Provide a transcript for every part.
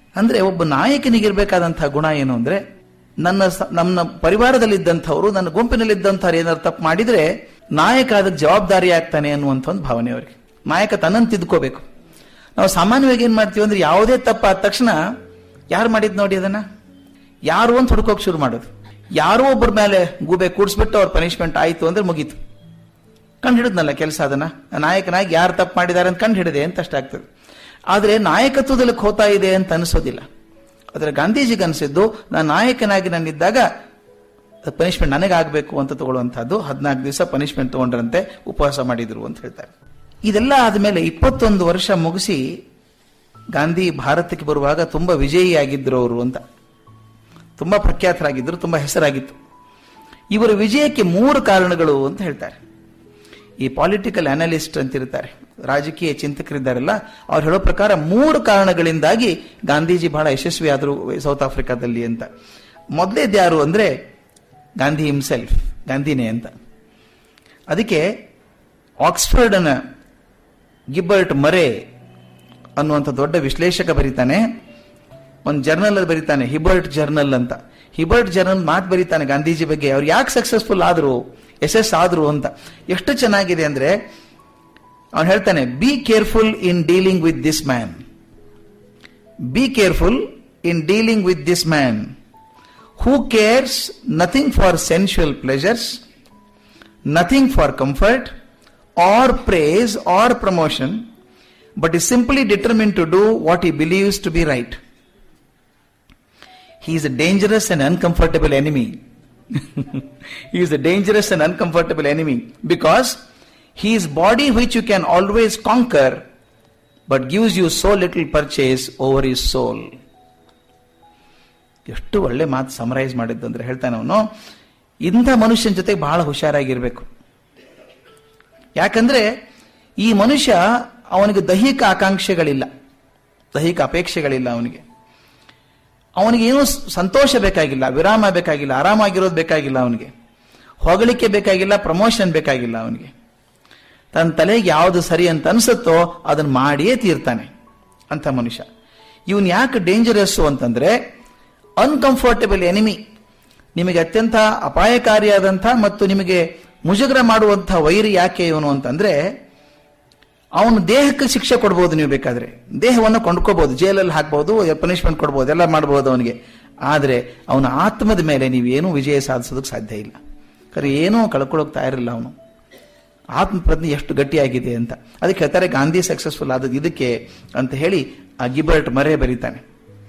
ಅಂದ್ರೆ ಒಬ್ಬ ನಾಯಕನಿಗಿರ್ಬೇಕಾದಂತಹ ಗುಣ ಏನು ಅಂದ್ರೆ ನನ್ನ ಸ- ನಮ್ಮ ಪರಿವಾರದಲ್ಲಿದ್ದಂಥವ್ರು ನನ್ನ ಗುಂಪಿನಲ್ಲಿದ್ದಂಥವ್ರು ಏನಾದ್ರು ತಪ್ಪು ಮಾಡಿದ್ರೆ ನಾಯಕ ಅದಕ್ಕೆ ಜವಾಬ್ದಾರಿ ಆಗ್ತಾನೆ ಅನ್ನುವಂಥ ಒಂದು ಭಾವನೆ ಅವರಿಗೆ ನಾಯಕ ತನ್ನನ್ನು ತಿದ್ಕೋಬೇಕು ನಾವು ಸಾಮಾನ್ಯವಾಗಿ ಏನ್ ಮಾಡ್ತೀವಿ ಅಂದ್ರೆ ಯಾವುದೇ ತಪ್ಪಾದ ತಕ್ಷಣ ಯಾರು ಮಾಡಿದ್ ನೋಡಿ ಅದನ್ನ ಯಾರು ಅಂತ ಹುಡ್ಕೋಕ್ ಶುರು ಮಾಡೋದು ಯಾರೋ ಒಬ್ಬರ ಮೇಲೆ ಗೂಬೆ ಕೂಡಿಸ್ಬಿಟ್ಟು ಅವ್ರ ಪನಿಷ್ಮೆಂಟ್ ಆಯ್ತು ಅಂದ್ರೆ ಮುಗೀತು ಕಂಡು ಹಿಡಿದ್ನಲ್ಲ ಕೆಲಸ ಅದನ್ನ ನಾಯಕನಾಗಿ ಯಾರು ತಪ್ಪು ಮಾಡಿದ್ದಾರೆ ಅಂತ ಕಂಡು ಹಿಡಿದೆ ಅಂತ ಅಷ್ಟಾಗ್ತದೆ ಆದ್ರೆ ನಾಯಕತ್ವದಲ್ಲಿ ಹೋಗ್ತಾ ಇದೆ ಅಂತ ಅನಿಸೋದಿಲ್ಲ ಆದ್ರೆ ಗಾಂಧೀಜಿಗೆ ಅನಿಸಿದ್ದು ನಾನು ನಾಯಕನಾಗಿ ನಾನಿದ್ದಾಗ ಪನಿಷ್ಮೆಂಟ್ ನನಗಾಗಬೇಕು ಅಂತ ತಗೊಳ್ಳುವಂತಹದ್ದು ಹದಿನಾಲ್ಕು ದಿವಸ ಪನಿಷ್ಮೆಂಟ್ ತಗೊಂಡ್ರಂತೆ ಉಪವಾಸ ಮಾಡಿದ್ರು ಅಂತ ಹೇಳ್ತಾರೆ ಇದೆಲ್ಲ ಆದ್ಮೇಲೆ ಇಪ್ಪತ್ತೊಂದು ವರ್ಷ ಮುಗಿಸಿ ಗಾಂಧಿ ಭಾರತಕ್ಕೆ ಬರುವಾಗ ತುಂಬಾ ವಿಜಯಿಯಾಗಿದ್ರು ಅವರು ಅಂತ ತುಂಬಾ ಪ್ರಖ್ಯಾತರಾಗಿದ್ರು ತುಂಬಾ ಹೆಸರಾಗಿತ್ತು ಇವರ ವಿಜಯಕ್ಕೆ ಮೂರು ಕಾರಣಗಳು ಅಂತ ಹೇಳ್ತಾರೆ ಈ ಪಾಲಿಟಿಕಲ್ ಅನಾಲಿಸ್ಟ್ ಅಂತಿರ್ತಾರೆ ರಾಜಕೀಯ ಚಿಂತಕರಿದ್ದಾರಲ್ಲ ಅವ್ರು ಹೇಳೋ ಪ್ರಕಾರ ಮೂರು ಕಾರಣಗಳಿಂದಾಗಿ ಗಾಂಧೀಜಿ ಬಹಳ ಯಶಸ್ವಿ ಆದರು ಸೌತ್ ಆಫ್ರಿಕಾದಲ್ಲಿ ಅಂತ ಮೊದಲೇದು ಯಾರು ಅಂದ್ರೆ ಗಾಂಧಿ ಹಿಮ್ಸೆಲ್ಫ್ ಗಾಂಧಿನೇ ಅಂತ ಅದಕ್ಕೆ ಆಕ್ಸ್ಫರ್ಡ್ನ ಗಿಬ್ಬರ್ಟ್ ಮರೆ ಅನ್ನುವಂಥ ದೊಡ್ಡ ವಿಶ್ಲೇಷಕ ಬರೀತಾನೆ ಒಂದು ಜರ್ನಲ್ ಅಲ್ಲಿ ಬರೀತಾನೆ ಹಿಬರ್ಟ್ ಜರ್ನಲ್ ಅಂತ ಹಿಬರ್ಟ್ ಜರ್ನಲ್ ಮಾತು ಬರೀತಾನೆ ಗಾಂಧೀಜಿ ಬಗ್ಗೆ ಅವ್ರು ಯಾಕೆ ಸಕ್ಸಸ್ಫುಲ್ ಆದ್ರು ಯಶಸ್ ಆದ್ರು ಅಂತ ಎಷ್ಟು ಚೆನ್ನಾಗಿದೆ ಅಂದ್ರೆ ಅವನು ಹೇಳ್ತಾನೆ be careful in dealing with this man be careful in dealing with this man who cares nothing for sensual pleasures nothing for comfort or praise or promotion but is simply determined to do what he believes to be right. He is a dangerous and uncomfortable enemy. he is a dangerous and uncomfortable enemy because he is body which you can always conquer but gives you so little purchase over his soul. ಎಷ್ಟು ಒಳ್ಳೆ ಮಾತು summarise ಮಾಡಿದ್ದು ಅಂದ್ರೆ ಹೇಳ್ತಾನೆ ಅವನು ಇಂಥ ಮನುಷ್ಯನ ಜೊತೆ ಬಹಳ ಹುಷಾರಾಗಿರ್ಬೇಕು ಯಾಕಂದ್ರೆ ಈ ಮನುಷ್ಯ ಅವನಿಗೆ ದೈಹಿಕ ಆಕಾಂಕ್ಷೆಗಳಿಲ್ಲ ದೈಹಿಕ ಅಪೇಕ್ಷೆಗಳಿಲ್ಲ ಅವನಿಗೆ ಅವನಿಗೆ ಏನೂ ಸಂತೋಷ ಬೇಕಾಗಿಲ್ಲ ವಿರಾಮ ಬೇಕಾಗಿಲ್ಲ ಆರಾಮಾಗಿರೋದು ಬೇಕಾಗಿಲ್ಲ ಅವನಿಗೆ ಹೊಗಳಿಕೆ ಬೇಕಾಗಿಲ್ಲ ಪ್ರಮೋಷನ್ ಬೇಕಾಗಿಲ್ಲ ಅವನಿಗೆ ತನ್ನ ತಲೆಗೆ ಯಾವುದು ಸರಿ ಅಂತ ಅನ್ಸುತ್ತೋ ಅದನ್ನ ಮಾಡಿಯೇ ತೀರ್ತಾನೆ ಅಂತ ಮನುಷ್ಯ ಇವನ್ ಯಾಕೆ ಡೇಂಜರಸ್ಸು ಅಂತಂದ್ರೆ ಅನ್ಕಂಫರ್ಟಬಲ್ ಎನಿಮಿ ನಿಮಗೆ ಅತ್ಯಂತ ಅಪಾಯಕಾರಿಯಾದಂಥ ಮತ್ತು ನಿಮಗೆ ಮುಜುಗರ ಮಾಡುವಂಥ ವೈರಿ ಯಾಕೆ ಇವನು ಅಂತಂದ್ರೆ ಅವನು ದೇಹಕ್ಕೆ ಶಿಕ್ಷೆ ಕೊಡ್ಬೋದು ನೀವು ಬೇಕಾದ್ರೆ ದೇಹವನ್ನು ಕೊಂಡ್ಕೋಬಹುದು ಜೈಲಲ್ಲಿ ಹಾಕ್ಬಹುದು ಪನಿಷ್ಮೆಂಟ್ ಕೊಡ್ಬೋದು ಎಲ್ಲ ಮಾಡ್ಬೋದು ಅವನಿಗೆ ಆದರೆ ಅವನ ಆತ್ಮದ ಮೇಲೆ ನೀವೇನೂ ವಿಜಯ ಸಾಧಿಸೋದಕ್ಕೆ ಸಾಧ್ಯ ಇಲ್ಲ ಖರೆ ಏನೂ ಕಳ್ಕೊಳ್ಳೋಕೆ ತಯಾರಿಲ್ಲ ಅವನು ಆತ್ಮ ಪ್ರಜ್ಞೆ ಎಷ್ಟು ಗಟ್ಟಿಯಾಗಿದೆ ಅಂತ ಅದಕ್ಕೆ ಹೇಳ್ತಾರೆ ಗಾಂಧಿ ಸಕ್ಸಸ್ಫುಲ್ ಆದದ್ದು ಇದಕ್ಕೆ ಅಂತ ಹೇಳಿ ಆ ಗಿಬರ್ಟ್ ಮರೆ ಬರೀತಾನೆ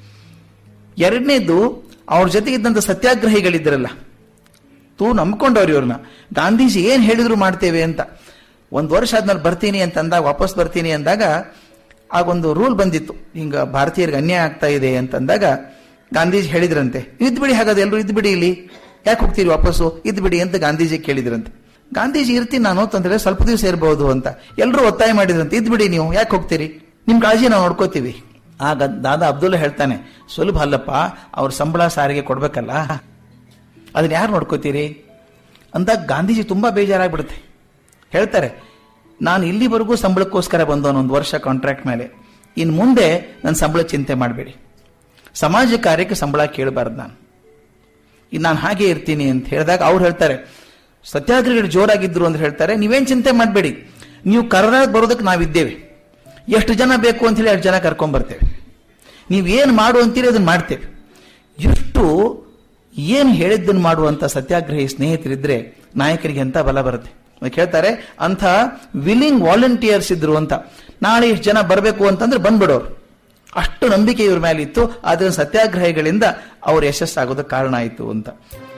ಎರಡನೇದು ಅವ್ರ ಜೊತೆ ಇದ್ದಂಥ ಸತ್ಯಾಗ್ರಹಿಗಳಿದ್ರಲ್ಲ ತೂ ನಂಬ್ಕೊಂಡವ್ರು ಇವ್ರನ್ನ ಗಾಂಧೀಜಿ ಏನ್ ಹೇಳಿದ್ರು ಮಾಡ್ತೇವೆ ಅಂತ ಒಂದು ವರ್ಷ ಆದ್ಮೇಲೆ ಬರ್ತೀನಿ ಅಂತ ಅಂದಾಗ ವಾಪಸ್ ಬರ್ತೀನಿ ಅಂದಾಗ ಆಗೊಂದು ರೂಲ್ ಬಂದಿತ್ತು ಹಿಂಗ ಭಾರತೀಯರಿಗೆ ಅನ್ಯಾಯ ಆಗ್ತಾ ಇದೆ ಅಂತಂದಾಗ ಗಾಂಧೀಜಿ ಹೇಳಿದ್ರಂತೆ ಇದ್ ಬಿಡಿ ಹಾಗಾದ್ರೆ ಎಲ್ಲರೂ ಇದ್ ಬಿಡಿ ಇಲ್ಲಿ ಯಾಕೆ ಹೋಗ್ತೀರಿ ವಾಪಸ್ಸು ಇದ್ ಬಿಡಿ ಅಂತ ಗಾಂಧೀಜಿ ಕೇಳಿದ್ರಂತೆ ಗಾಂಧೀಜಿ ಇರ್ತೀನಿ ನಾನು ಅಂತಂದ್ರೆ ಸ್ವಲ್ಪ ದಿವಸ ಇರಬಹುದು ಅಂತ ಎಲ್ಲರೂ ಒತ್ತಾಯ ಮಾಡಿದ್ರಂತೆ ಇದ್ ಬಿಡಿ ನೀವು ಯಾಕೆ ಹೋಗ್ತೀರಿ ನಿಮ್ ಕಾಳಜಿ ನಾವು ನೋಡ್ಕೋತೀವಿ ಆಗ ದಾದಾ ಅಬ್ದುಲ್ಲಾ ಹೇಳ್ತಾನೆ ಸುಲಭ ಅಲ್ಲಪ್ಪ ಅವ್ರ ಸಂಬಳ ಸಾರಿಗೆ ಕೊಡ್ಬೇಕಲ್ಲ ಅದನ್ನ ಯಾರು ನೋಡ್ಕೋತೀರಿ ಅಂದಾಗ ಗಾಂಧೀಜಿ ತುಂಬಾ ಬೇಜಾರಾಗ್ಬಿಡುತ್ತೆ ಹೇಳ್ತಾರೆ ನಾನು ಇಲ್ಲಿವರೆಗೂ ಸಂಬಳಕ್ಕೋಸ್ಕರ ಬಂದವನು ಒಂದು ವರ್ಷ ಕಾಂಟ್ರಾಕ್ಟ್ ಮೇಲೆ ಇನ್ನು ಮುಂದೆ ನನ್ನ ಸಂಬಳ ಚಿಂತೆ ಮಾಡಬೇಡಿ ಸಮಾಜ ಕಾರ್ಯಕ್ಕೆ ಸಂಬಳ ಕೇಳಬಾರ್ದು ನಾನು ಇನ್ನು ನಾನು ಹಾಗೆ ಇರ್ತೀನಿ ಅಂತ ಹೇಳಿದಾಗ ಅವ್ರು ಹೇಳ್ತಾರೆ ಸತ್ಯಾಗ್ರಹಿಗಳು ಜೋರಾಗಿದ್ರು ಅಂತ ಹೇಳ್ತಾರೆ ನೀವೇನ್ ಚಿಂತೆ ಮಾಡಬೇಡಿ ನೀವು ಕರ್ನಾಟಕ ಬರೋದಕ್ಕೆ ನಾವಿದ್ದೇವೆ ಎಷ್ಟು ಜನ ಬೇಕು ಅಂತ ಹೇಳಿ ಅಷ್ಟು ಜನ ಕರ್ಕೊಂಡ್ ಬರ್ತೇವೆ ನೀವು ಏನು ಮಾಡು ಅಂತೀರಿ ಅದನ್ನ ಮಾಡ್ತೇವೆ ಎಷ್ಟು ಏನು ಹೇಳಿದ್ದನ್ನು ಮಾಡುವಂತ ಸತ್ಯಾಗ್ರಹಿ ಸ್ನೇಹಿತರಿದ್ರೆ ನಾಯಕರಿಗೆ ಅಂತ ಬಲ ಬರುತ್ತೆ ಅದಕ್ಕೆ ಹೇಳ್ತಾರೆ ಅಂಥ ವಿಲ್ಲಿಂಗ್ ವಾಲಂಟಿಯರ್ಸ್ ಇದ್ರು ಅಂತ ನಾಳೆ ಇಷ್ಟು ಜನ ಬರಬೇಕು ಅಂತಂದ್ರೆ ಬಂದ್ಬಿಡೋರು ಅಷ್ಟು ನಂಬಿಕೆ ಇವ್ರ ಮೇಲೆ ಇತ್ತು ಆದ್ರೆ ಸತ್ಯಾಗ್ರಹಿಗಳಿಂದ ಅವ್ರ ಯಶಸ್ಸಾಗೋದಕ್ಕೆ ಕಾರಣ ಆಯಿತು ಅಂತ